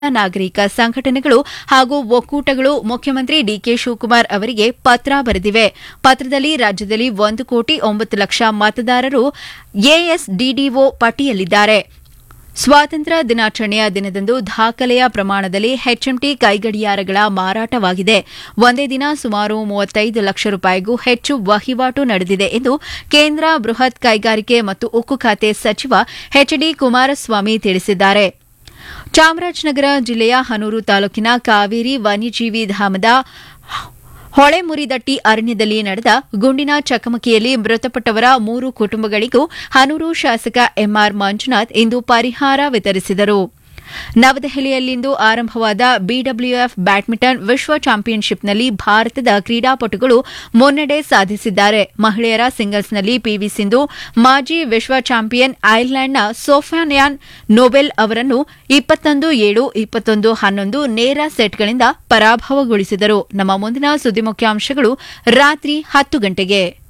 ನಾಗರಿಕ ಸಂಘಟನೆಗಳು ಹಾಗೂ ಒಕ್ಕೂಟಗಳು ಮುಖ್ಯಮಂತ್ರಿ ಡಿಕೆ ಶಿವಕುಮಾರ್ ಅವರಿಗೆ ಪತ್ರ ಬರೆದಿವೆ ಪತ್ರದಲ್ಲಿ ರಾಜ್ಯದಲ್ಲಿ ಒಂದು ಕೋಟಿ ಒಂಬತ್ತು ಲಕ್ಷ ಮತದಾರರು ಎಎಸ್ಡಿಡಿಒ ಪಟ್ಟಿಯಲ್ಲಿದ್ದಾರೆ ಸ್ವಾತಂತ್ರ್ಯ ದಿನಾಚರಣೆಯ ದಿನದಂದು ದಾಖಲೆಯ ಪ್ರಮಾಣದಲ್ಲಿ ಎಚ್ಎಂಟಿ ಕೈಗಡಿಯಾರಗಳ ಮಾರಾಟವಾಗಿದೆ ಒಂದೇ ದಿನ ಸುಮಾರು ಮೂವತ್ತೈದು ಲಕ್ಷ ರೂಪಾಯಿಗೂ ಹೆಚ್ಚು ವಹಿವಾಟು ನಡೆದಿದೆ ಎಂದು ಕೇಂದ್ರ ಬೃಹತ್ ಕೈಗಾರಿಕೆ ಮತ್ತು ಉಕ್ಕು ಖಾತೆ ಸಚಿವ ಎಚ್ಡಿ ಕುಮಾರಸ್ವಾಮಿ ತಿಳಿಸಿದ್ದಾರೆ ಚಾಮರಾಜನಗರ ಜಿಲ್ಲೆಯ ಹನೂರು ತಾಲೂಕಿನ ಕಾವೇರಿ ವನ್ಯಜೀವಿ ಧಾಮದ ಹೊಳೆಮುರಿದಟ್ಟಿ ಅರಣ್ಯದಲ್ಲಿ ನಡೆದ ಗುಂಡಿನ ಚಕಮಕಿಯಲ್ಲಿ ಮೃತಪಟ್ಟವರ ಮೂರು ಕುಟುಂಬಗಳಿಗೂ ಹನೂರು ಶಾಸಕ ಎಂಆರ್ ಮಂಜುನಾಥ್ ಇಂದು ಪರಿಹಾರ ವಿತರಿಸಿದರು ನವದೆಹಲಿಯಲ್ಲಿಂದು ಆರಂಭವಾದ ಬಿಡಬ್ಲ್ಯೂಎಫ್ ಬ್ಯಾಡ್ಮಿಂಟನ್ ವಿಶ್ವ ಚಾಂಪಿಯನ್ಶಿಪ್ನಲ್ಲಿ ಭಾರತದ ಕ್ರೀಡಾಪಟುಗಳು ಮುನ್ನಡೆ ಸಾಧಿಸಿದ್ದಾರೆ ಮಹಿಳೆಯರ ಸಿಂಗಲ್ಸ್ನಲ್ಲಿ ಪಿವಿ ಸಿಂಧು ಮಾಜಿ ವಿಶ್ವ ಚಾಂಪಿಯನ್ ಐರ್ಲೆಂಡ್ನ ಸೋಫಾನ್ಯಾನ್ ನೊಬೆಲ್ ಅವರನ್ನು ಇಪ್ಪತ್ತೊಂದು ಏಳು ಇಪ್ಪತ್ತೊಂದು ಹನ್ನೊಂದು ನೇರ ಸೆಟ್ಗಳಿಂದ ಪರಾಭವಗೊಳಿಸಿದರು ನಮ್ಮ ಮುಂದಿನ ಸುದ್ದಿ ಮುಖ್ಯಾಂಶಗಳು ರಾತ್ರಿ ಹತ್ತು ಗಂಟೆಗೆ